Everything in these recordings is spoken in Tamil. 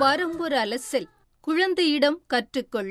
வாரம் ஒரு அலசல் குழந்தையிடம் கற்றுக்கொள்ள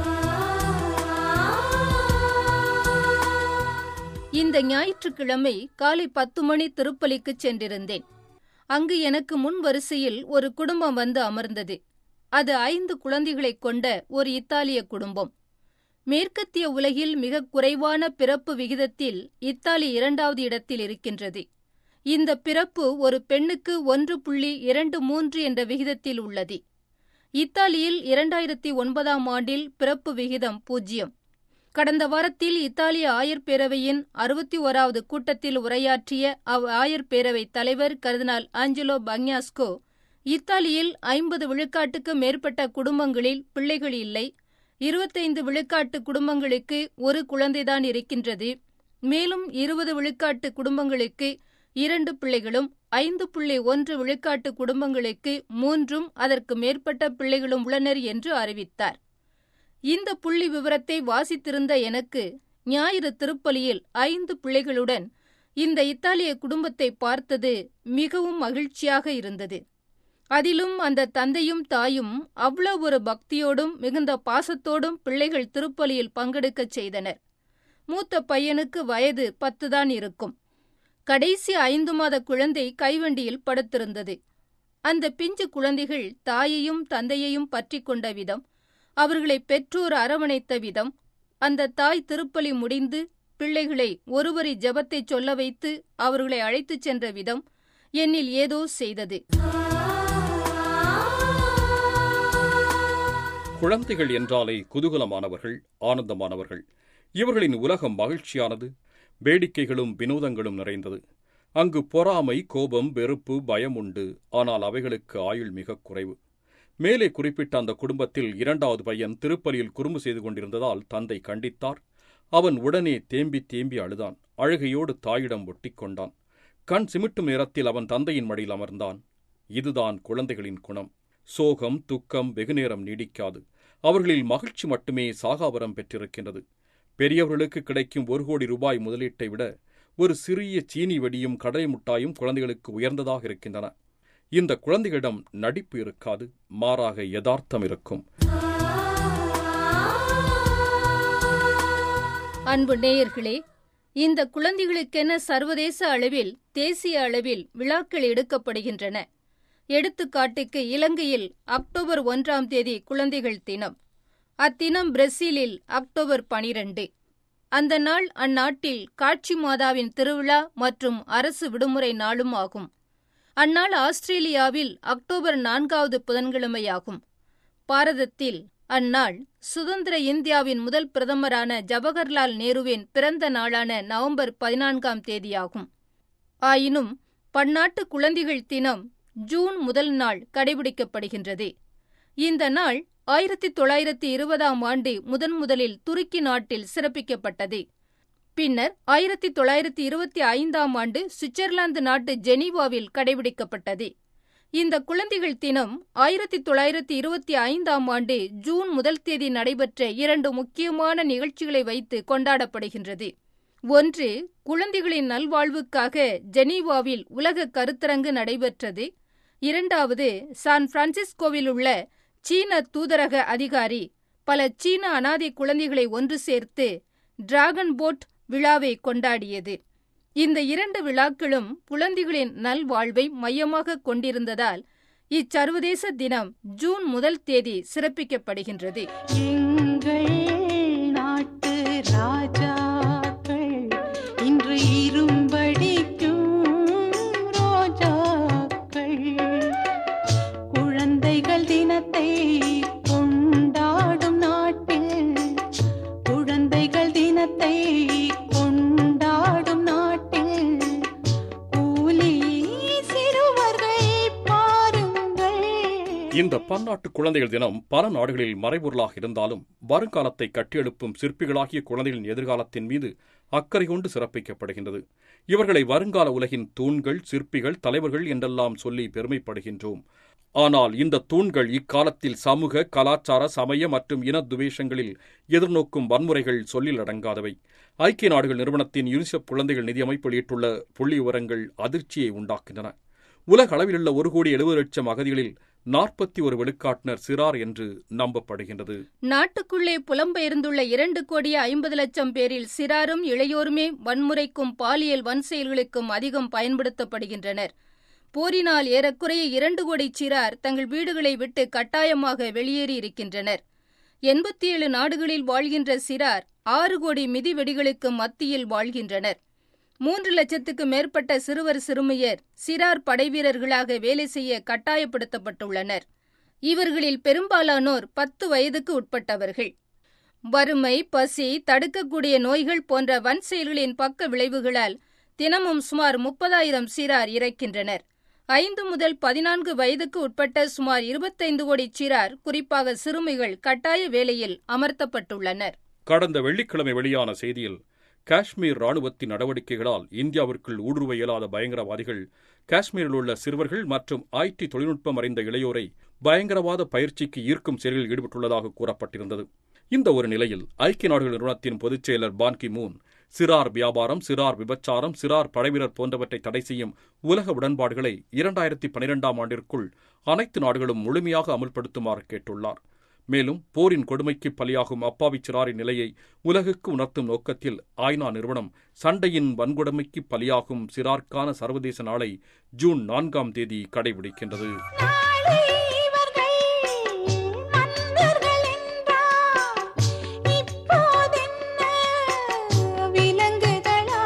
இந்த ஞாயிற்றுக்கிழமை காலை பத்து மணி திருப்பலிக்கு சென்றிருந்தேன் அங்கு எனக்கு முன் வரிசையில் ஒரு குடும்பம் வந்து அமர்ந்தது அது ஐந்து குழந்தைகளைக் கொண்ட ஒரு இத்தாலிய குடும்பம் மேற்கத்திய உலகில் மிக குறைவான பிறப்பு விகிதத்தில் இத்தாலி இரண்டாவது இடத்தில் இருக்கின்றது இந்த பிறப்பு ஒரு பெண்ணுக்கு ஒன்று புள்ளி இரண்டு மூன்று என்ற விகிதத்தில் உள்ளது இத்தாலியில் இரண்டாயிரத்தி ஒன்பதாம் ஆண்டில் பிறப்பு விகிதம் பூஜ்ஜியம் கடந்த வாரத்தில் இத்தாலிய ஆயர் பேரவையின் அறுபத்தி ஓராவது கூட்டத்தில் உரையாற்றிய அவ் ஆயர் பேரவைத் தலைவர் கர்தினால் ஆஞ்சலோ பக்ஞாஸ்கோ இத்தாலியில் ஐம்பது விழுக்காட்டுக்கு மேற்பட்ட குடும்பங்களில் பிள்ளைகள் இல்லை இருபத்தைந்து விழுக்காட்டு குடும்பங்களுக்கு ஒரு குழந்தைதான் இருக்கின்றது மேலும் இருபது விழுக்காட்டு குடும்பங்களுக்கு இரண்டு பிள்ளைகளும் ஐந்து புள்ளி ஒன்று விழுக்காட்டு குடும்பங்களுக்கு மூன்றும் அதற்கு மேற்பட்ட பிள்ளைகளும் உள்ளனர் என்று அறிவித்தார் இந்த புள்ளி விவரத்தை வாசித்திருந்த எனக்கு ஞாயிறு திருப்பலியில் ஐந்து பிள்ளைகளுடன் இந்த இத்தாலிய குடும்பத்தை பார்த்தது மிகவும் மகிழ்ச்சியாக இருந்தது அதிலும் அந்த தந்தையும் தாயும் அவ்வளவு ஒரு பக்தியோடும் மிகுந்த பாசத்தோடும் பிள்ளைகள் திருப்பலியில் பங்கெடுக்கச் செய்தனர் மூத்த பையனுக்கு வயது பத்துதான் இருக்கும் கடைசி ஐந்து மாத குழந்தை கைவண்டியில் படுத்திருந்தது அந்த பிஞ்சு குழந்தைகள் தாயையும் தந்தையையும் பற்றி கொண்ட விதம் அவர்களை பெற்றோர் அரவணைத்த விதம் அந்த தாய் திருப்பலி முடிந்து பிள்ளைகளை ஒருவரி ஜெபத்தை சொல்ல வைத்து அவர்களை அழைத்துச் சென்ற விதம் என்னில் ஏதோ செய்தது குழந்தைகள் என்றாலே குதூகலமானவர்கள் ஆனந்தமானவர்கள் இவர்களின் உலகம் மகிழ்ச்சியானது வேடிக்கைகளும் வினோதங்களும் நிறைந்தது அங்கு பொறாமை கோபம் வெறுப்பு பயம் உண்டு ஆனால் அவைகளுக்கு ஆயுள் மிகக் குறைவு மேலே குறிப்பிட்ட அந்த குடும்பத்தில் இரண்டாவது பையன் திருப்பலியில் குறும்பு செய்து கொண்டிருந்ததால் தந்தை கண்டித்தார் அவன் உடனே தேம்பி தேம்பி அழுதான் அழுகையோடு தாயிடம் ஒட்டிக்கொண்டான் கண் சிமிட்டும் நேரத்தில் அவன் தந்தையின் மடியில் அமர்ந்தான் இதுதான் குழந்தைகளின் குணம் சோகம் துக்கம் வெகுநேரம் நீடிக்காது அவர்களில் மகிழ்ச்சி மட்டுமே சாகாவரம் பெற்றிருக்கின்றது பெரியவர்களுக்கு கிடைக்கும் ஒரு கோடி ரூபாய் முதலீட்டை விட ஒரு சிறிய சீனி வெடியும் கடலை முட்டாயும் குழந்தைகளுக்கு உயர்ந்ததாக இருக்கின்றன இந்த குழந்தைகளிடம் நடிப்பு இருக்காது மாறாக யதார்த்தம் இருக்கும் அன்பு நேயர்களே இந்த குழந்தைகளுக்கென சர்வதேச அளவில் தேசிய அளவில் விழாக்கள் எடுக்கப்படுகின்றன எடுத்துக்காட்டுக்கு இலங்கையில் அக்டோபர் ஒன்றாம் தேதி குழந்தைகள் தினம் அத்தினம் பிரேசிலில் அக்டோபர் பனிரெண்டு அந்த நாள் அந்நாட்டில் காட்சி மாதாவின் திருவிழா மற்றும் அரசு விடுமுறை நாளும் ஆகும் அந்நாள் ஆஸ்திரேலியாவில் அக்டோபர் நான்காவது புதன்கிழமையாகும் பாரதத்தில் அந்நாள் சுதந்திர இந்தியாவின் முதல் பிரதமரான ஜவஹர்லால் நேருவின் பிறந்த நாளான நவம்பர் பதினான்காம் தேதியாகும் ஆயினும் பன்னாட்டு குழந்தைகள் தினம் ஜூன் முதல் நாள் கடைபிடிக்கப்படுகின்றது இந்த நாள் ஆயிரத்தி தொள்ளாயிரத்தி இருபதாம் ஆண்டு முதன் முதலில் துருக்கி நாட்டில் சிறப்பிக்கப்பட்டது பின்னர் ஆயிரத்தி தொள்ளாயிரத்தி இருபத்தி ஐந்தாம் ஆண்டு சுவிட்சர்லாந்து நாட்டு ஜெனீவாவில் கடைபிடிக்கப்பட்டது இந்த குழந்தைகள் தினம் ஆயிரத்தி தொள்ளாயிரத்தி இருபத்தி ஐந்தாம் ஆண்டு ஜூன் முதல் தேதி நடைபெற்ற இரண்டு முக்கியமான நிகழ்ச்சிகளை வைத்து கொண்டாடப்படுகின்றது ஒன்று குழந்தைகளின் நல்வாழ்வுக்காக ஜெனீவாவில் உலக கருத்தரங்கு நடைபெற்றது இரண்டாவது சான் பிரான்சிஸ்கோவில் உள்ள சீன தூதரக அதிகாரி பல சீன அனாதை குழந்தைகளை ஒன்று சேர்த்து டிராகன் போட் விழாவை கொண்டாடியது இந்த இரண்டு விழாக்களும் குழந்தைகளின் நல்வாழ்வை மையமாக கொண்டிருந்ததால் இச்சர்வதேச தினம் ஜூன் முதல் தேதி சிறப்பிக்கப்படுகின்றது எங்கள் நாட்டு ராஜாக்கள் இன்று இரும்படிக்கும் ரோஜாக்கள் குழந்தைகள் தினத்தை கொண்டாடும் நாட்டில் குழந்தைகள் தினத்தை கொண்டாடும் நாட்டில் கூலி சிறுவர்கள் பாருங்கள் இந்த பன்னாட்டு குழந்தைகள் தினம் பல நாடுகளில் மறைபொருளாக இருந்தாலும் வருங்காலத்தை கட்டியெழுப்பும் சிற்பிகளாகிய குழந்தைகளின் எதிர்காலத்தின் மீது அக்கறை கொண்டு சிறப்பிக்கப்படுகின்றது இவர்களை வருங்கால உலகின் தூண்கள் சிற்பிகள் தலைவர்கள் என்றெல்லாம் சொல்லி பெருமைப்படுகின்றோம் ஆனால் இந்த தூண்கள் இக்காலத்தில் சமூக கலாச்சார சமய மற்றும் இன துவேஷங்களில் எதிர்நோக்கும் வன்முறைகள் சொல்லில் அடங்காதவை ஐக்கிய நாடுகள் நிறுவனத்தின் யூனிசெஃப் குழந்தைகள் நிதியமைப்பு வெளியிட்டுள்ள புள்ளி விவரங்கள் அதிர்ச்சியை உண்டாக்கின்றன உலக அளவிலுள்ள ஒரு கோடி எழுபது லட்சம் அகதிகளில் நாற்பத்தி ஒரு விழுக்காட்டினர் சிறார் என்று நம்பப்படுகின்றது நாட்டுக்குள்ளே புலம்பெயர்ந்துள்ள இரண்டு கோடியே ஐம்பது லட்சம் பேரில் சிறாரும் இளையோருமே வன்முறைக்கும் பாலியல் வன்செயல்களுக்கும் அதிகம் பயன்படுத்தப்படுகின்றனர் போரினால் ஏறக்குறைய இரண்டு கோடி சிறார் தங்கள் வீடுகளை விட்டு கட்டாயமாக வெளியேறி இருக்கின்றனர் எண்பத்தி ஏழு நாடுகளில் வாழ்கின்ற சிறார் ஆறு கோடி மிதிவெடிகளுக்கு மத்தியில் வாழ்கின்றனர் மூன்று லட்சத்துக்கு மேற்பட்ட சிறுவர் சிறுமியர் சிறார் படைவீரர்களாக வேலை செய்ய கட்டாயப்படுத்தப்பட்டுள்ளனர் இவர்களில் பெரும்பாலானோர் பத்து வயதுக்கு உட்பட்டவர்கள் வறுமை பசி தடுக்கக்கூடிய நோய்கள் போன்ற வன் செயல்களின் பக்க விளைவுகளால் தினமும் சுமார் முப்பதாயிரம் சிறார் இறக்கின்றனர் ஐந்து முதல் பதினான்கு வயதுக்கு உட்பட்ட சுமார் இருபத்தைந்து கோடி சிறார் குறிப்பாக சிறுமிகள் கட்டாய வேலையில் அமர்த்தப்பட்டுள்ளனர் கடந்த வெள்ளிக்கிழமை வெளியான செய்தியில் காஷ்மீர் ராணுவத்தின் நடவடிக்கைகளால் இந்தியாவிற்குள் ஊடுருவ இயலாத பயங்கரவாதிகள் காஷ்மீரில் உள்ள சிறுவர்கள் மற்றும் ஐடி தொழில்நுட்பம் அறிந்த இளையோரை பயங்கரவாத பயிற்சிக்கு ஈர்க்கும் செயலில் ஈடுபட்டுள்ளதாக கூறப்பட்டிருந்தது இந்த ஒரு நிலையில் ஐக்கிய நாடுகள் நிறுவனத்தின் பொதுச் செயலர் பான் கி மூன் சிறார் வியாபாரம் சிறார் விபச்சாரம் சிறார் படைவீரர் போன்றவற்றை தடை செய்யும் உலக உடன்பாடுகளை இரண்டாயிரத்தி பனிரெண்டாம் ஆண்டிற்குள் அனைத்து நாடுகளும் முழுமையாக அமுல்படுத்துமாறு கேட்டுள்ளார் மேலும் போரின் கொடுமைக்கு பலியாகும் அப்பாவி சிறாரின் நிலையை உலகுக்கு உணர்த்தும் நோக்கத்தில் ஐநா நிறுவனம் சண்டையின் வன்கொடுமைக்கு பலியாகும் சிறார்க்கான சர்வதேச நாளை ஜூன் நான்காம் தேதி கடைபிடிக்கின்றது நாளை இவர்கள் மன்னர்கள் என்றார் இப்போதென்ன விலங்குகளா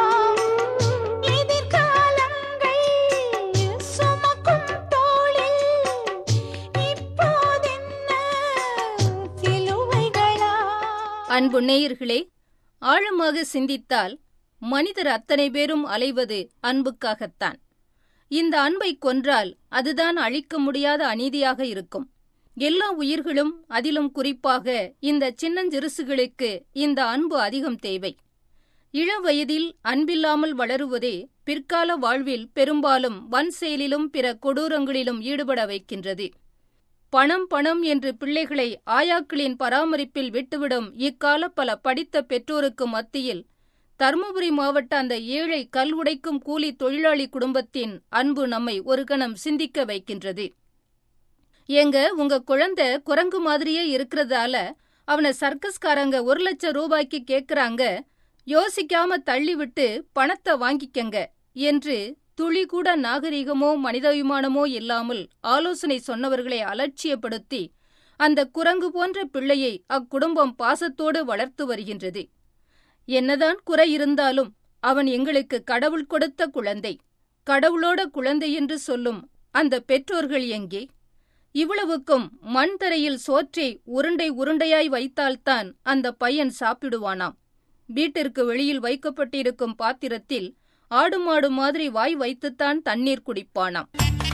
எதிர்காலங்கள் சுமக்கும் தோளில் இப்போதென்ன சிலுவைகளா அன்பு நேயர்களே ஆழமாக சிந்தித்தால் மனிதர் அத்தனை பேரும் அலைவது அன்புக்காகத்தான் இந்த அன்பை கொன்றால் அதுதான் அழிக்க முடியாத அநீதியாக இருக்கும் எல்லா உயிர்களும் அதிலும் குறிப்பாக இந்த சின்னஞ்சிறுசுகளுக்கு இந்த அன்பு அதிகம் தேவை இளவயதில் அன்பில்லாமல் வளருவதே பிற்கால வாழ்வில் பெரும்பாலும் வன் செயலிலும் பிற கொடூரங்களிலும் ஈடுபட வைக்கின்றது பணம் பணம் என்று பிள்ளைகளை ஆயாக்களின் பராமரிப்பில் விட்டுவிடும் இக்கால பல படித்த பெற்றோருக்கு மத்தியில் தருமபுரி மாவட்ட அந்த ஏழை கல் உடைக்கும் கூலி தொழிலாளி குடும்பத்தின் அன்பு நம்மை ஒரு கணம் சிந்திக்க வைக்கின்றது ஏங்க உங்க குழந்தை குரங்கு மாதிரியே இருக்கிறதால அவனை சர்க்கஸ்காரங்க ஒரு லட்சம் ரூபாய்க்கு கேக்குறாங்க யோசிக்காம தள்ளிவிட்டு பணத்தை வாங்கிக்கங்க என்று துளி கூட நாகரிகமோ மனிதாபிமானமோ இல்லாமல் ஆலோசனை சொன்னவர்களை அலட்சியப்படுத்தி அந்த குரங்கு போன்ற பிள்ளையை அக்குடும்பம் பாசத்தோடு வளர்த்து வருகின்றது என்னதான் குறை இருந்தாலும் அவன் எங்களுக்கு கடவுள் கொடுத்த குழந்தை கடவுளோட குழந்தை என்று சொல்லும் அந்த பெற்றோர்கள் எங்கே இவ்வளவுக்கும் மண் தரையில் சோற்றை உருண்டை உருண்டையாய் வைத்தால்தான் அந்த பையன் சாப்பிடுவானாம் வீட்டிற்கு வெளியில் வைக்கப்பட்டிருக்கும் பாத்திரத்தில் ஆடு மாடு மாதிரி வாய் வைத்துத்தான் தண்ணீர் குடிப்பானாம்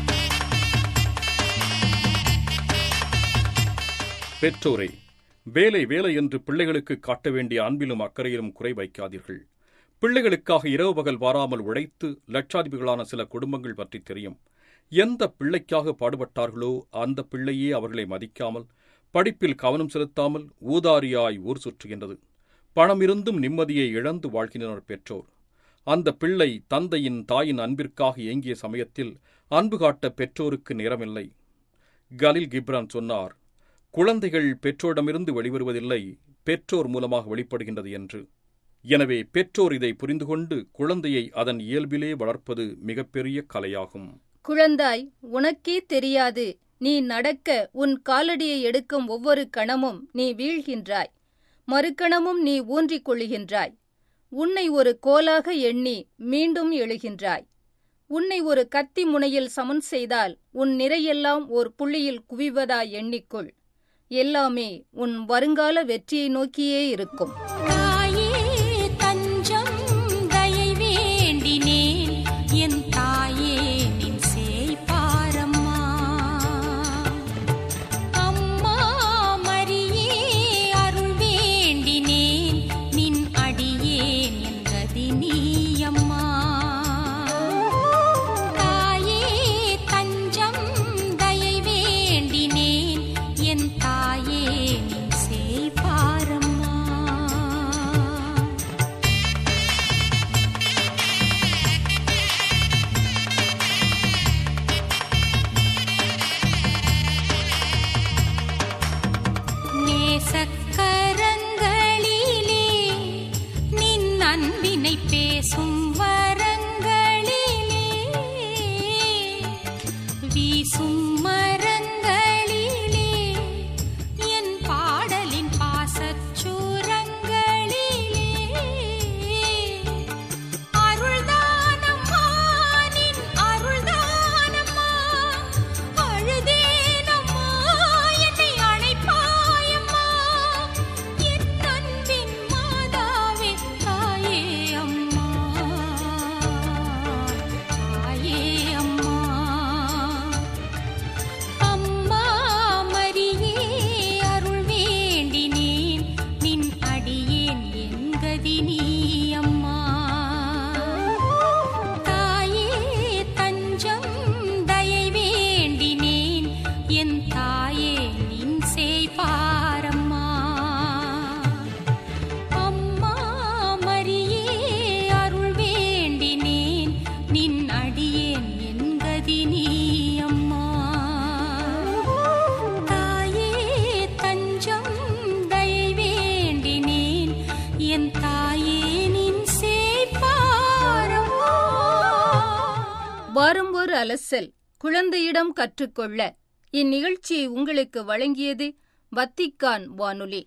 பெற்றோரே வேலை வேலை என்று பிள்ளைகளுக்கு காட்ட வேண்டிய அன்பிலும் அக்கறையிலும் குறை வைக்காதீர்கள் பிள்ளைகளுக்காக இரவு பகல் வாராமல் உழைத்து லட்சாதிபதிகளான சில குடும்பங்கள் பற்றி தெரியும் எந்த பிள்ளைக்காக பாடுபட்டார்களோ அந்த பிள்ளையே அவர்களை மதிக்காமல் படிப்பில் கவனம் செலுத்தாமல் ஊதாரியாய் ஊர் சுற்றுகின்றது பணம் இருந்தும் நிம்மதியை இழந்து வாழ்கின்றனர் பெற்றோர் அந்த பிள்ளை தந்தையின் தாயின் அன்பிற்காக ஏங்கிய சமயத்தில் அன்பு காட்ட பெற்றோருக்கு நேரமில்லை கலில் கிப்ரான் சொன்னார் குழந்தைகள் பெற்றோரிடமிருந்து வெளிவருவதில்லை பெற்றோர் மூலமாக வெளிப்படுகின்றது என்று எனவே பெற்றோர் இதை புரிந்து கொண்டு குழந்தையை அதன் இயல்பிலே வளர்ப்பது மிகப்பெரிய கலையாகும் குழந்தாய் உனக்கே தெரியாது நீ நடக்க உன் காலடியை எடுக்கும் ஒவ்வொரு கணமும் நீ வீழ்கின்றாய் மறுகணமும் நீ ஊன்றிக் கொள்ளுகின்றாய் உன்னை ஒரு கோலாக எண்ணி மீண்டும் எழுகின்றாய் உன்னை ஒரு கத்தி முனையில் சமன் செய்தால் உன் நிறையெல்லாம் ஓர் புள்ளியில் குவிவதா எண்ணிக்கொள் எல்லாமே உன் வருங்கால வெற்றியை நோக்கியே இருக்கும் தாயே தஞ்சம் தயை வேண்டினேன் என் தாயே நின் சேய்பாரம்மா அம்மா மரியே அருள் வேண்டினேன் நின் அடியேன் என்றதி நீயம்மா தாயே தஞ்சம் தயை வேண்டினேன் என் தாயே நின் சேய்பாரம்மா வாரம் ஒரு அலசல் குழந்தையிடம் கற்றுக்கொள்ள இந்நிகழ்ச்சியை உங்களுக்கு வழங்கியது வத்திக்கான் வானொலி